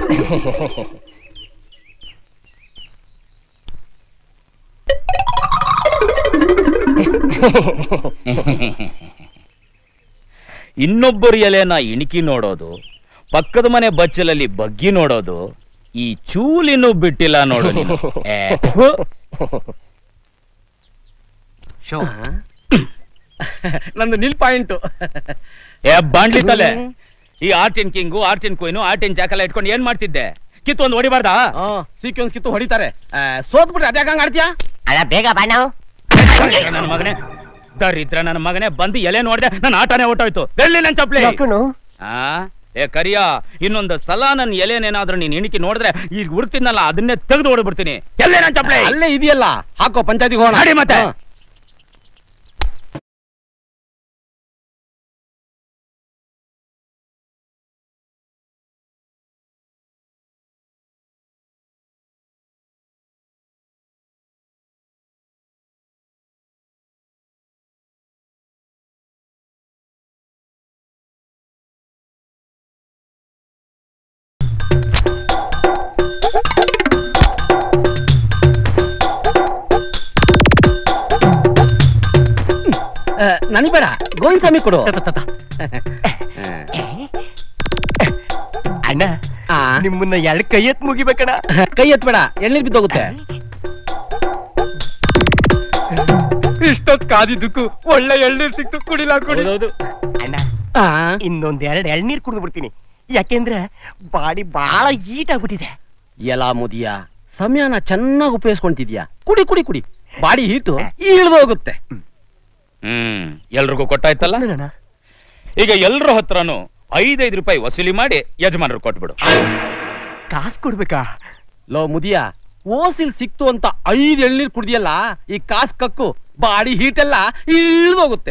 ಇನ್ನೊಬ್ಬರ ಎಲೆನ ಇಣುಕಿ ನೋಡೋದು ಪಕ್ಕದ ಮನೆ ಬಚ್ಚಲಲ್ಲಿ ಬಗ್ಗಿ ನೋಡೋದು ಈ ಚೂಲಿನೂ ಬಿಟ್ಟಿಲ್ಲ ನೋಡು ನೀನು ಏ, ಥು. ನಂದು ನಿಲ್ ಪಾಯಿಂಟು ಏ ಬಾಂಡ್ಲಿ ತಲೆ ಈ ಆರ್ಟಿನ್ ಕಿಂಗು ಆರ್ಟಿನ್ ಕೊಯ್ನು ಆರ್ಟಿನ್ ಜಾಕೆಲ್ಲ ಇಟ್ಕೊಂಡು ಏನ್ ಮಾಡ್ತಿದ್ದೆ ಕಿತ್ತು ಒಂದು ಹೊಡಿಬಾರ್ದಾ ಸೀಕ್ವೆನ್ಸ್ ಕಿತ್ತು ಹೊಡಿತಾರೆ ಆ, ಸೋತ್ಬಿಟ್ರೆ ಅದ್ಯಾಕ ಹಂಗ ಆಡ್ತೀಯಾ ಅಲ್ಲ ಬೇಗ ಬಾ ನಾವು ನನ್ನ ಮಗನೇ ದರಿದ್ರ ನನ್ನ ಮಗನೇ ಬಂದು ಎಲೆ ನೋಡ್ದೆ ನನ್ನ ಆಟನೇ ಹೊಟ್ಟೋಯ್ತು ಬೆಳ್ಳಿ ನನ್ ಚಪ್ಲಿ ಆ ಏ ಕರಿಯ ಇನ್ನೊಂದು ಸಲ ನನ್ನ ಎಲೆನೇನಾದ್ರೂ ನೀನ್ ಇಣಿಕಿ ನೋಡಿದ್ರೆ ಈಗ ಹುಡ್ತಿದ್ನಲ್ಲ ಅದನ್ನೇ ತೆಗೆದು ಹೊಡ್ಬಿಡ್ತೀನಿ ಎಲ್ಲೇ ನನ್ ಚಪ್ಲಿ ಅಲ್ಲೇ ಇದೆಯಲ್ಲ ಹಾಕೋ ಪಂಚಾಯತಿಗೆ ಹೋಗೋಣ ನಡಿ ಮತ್ತೆ. ಹಾ. ಆ, ನನಗ್ ಬೇಡ ಗೋವಿಂದ ಸ್ವಾಮಿ ಕೊಡು ಅಣ್ಣ ಆ, ನಿಮ್ಮನ್ನ ಎರಡು ಕೈ ಎತ್ ಮುಗಿಬೇಕಣ್ಣ ಕೈ ಎತ್ಬೇಡ ಎಳ್ನೀರ್ ಬಿದ್ದೋಗುತ್ತೆ ಇಷ್ಟೊತ್ ಕಾದಿದ್ದಕ್ಕೂ ಒಳ್ಳೆ ಎಳ್ನೀರ್ ಸಿಕ್ತು ಕುಡಿಲ ಕುಡಿ ಹೌದೌದು ಅಣ್ಣ ಆ, ಇನ್ನೊಂದ್ ಎರಡು ಎಳ್ನೀರ್ ಕುಡಿದು ಬಿಡ್ತೀನಿ ಯಾಕೆಂದ್ರೆ ಬಾಡಿ ಬಹಳ ಈಟ್ ಆಗ್ಬಿಟ್ಟಿದೆ ಎಲ ಮುದಿಯ ಸಮಯನ ಚೆನ್ನಾಗಿ ಉಪಯೋಗಿಸ್ಕೊಂತಿದ್ಯಾ ಕುಡಿ ಕುಡಿ ಕುಡಿ ಬಾಡಿ ಹೀಟು ಇಳ್ದೋಗುತ್ತೆ ಹ್ಮ್ ಎಲ್ರಿಗೂ ಕೊಟ್ಟಾಯ್ತಲ್ಲ ಅಣ್ಣ ಈಗ ಎಲ್ರ ಹತ್ರನು ಐದೈದು ರೂಪಾಯಿ ವಸೂಲಿ ಮಾಡಿ ಯಜಮಾನರು ಕೊಟ್ಬಿಡು ಕಾಸು ಕೊಡ್ಬೇಕಾ ಲೋ ಮುದಿಯ ಓಸಿಲ್ ಸಿಕ್ತು ಅಂತ ಐದ್ ಎಳ್ನೀರ್ ಕುಡ್ದಿಯಲ್ಲ ಈ ಕಾಸ್ ಕಕ್ಕು ಬಾಡಿ ಹೀಟ್ ಎಲ್ಲ ಇಳ್ದೋಗುತ್ತೆ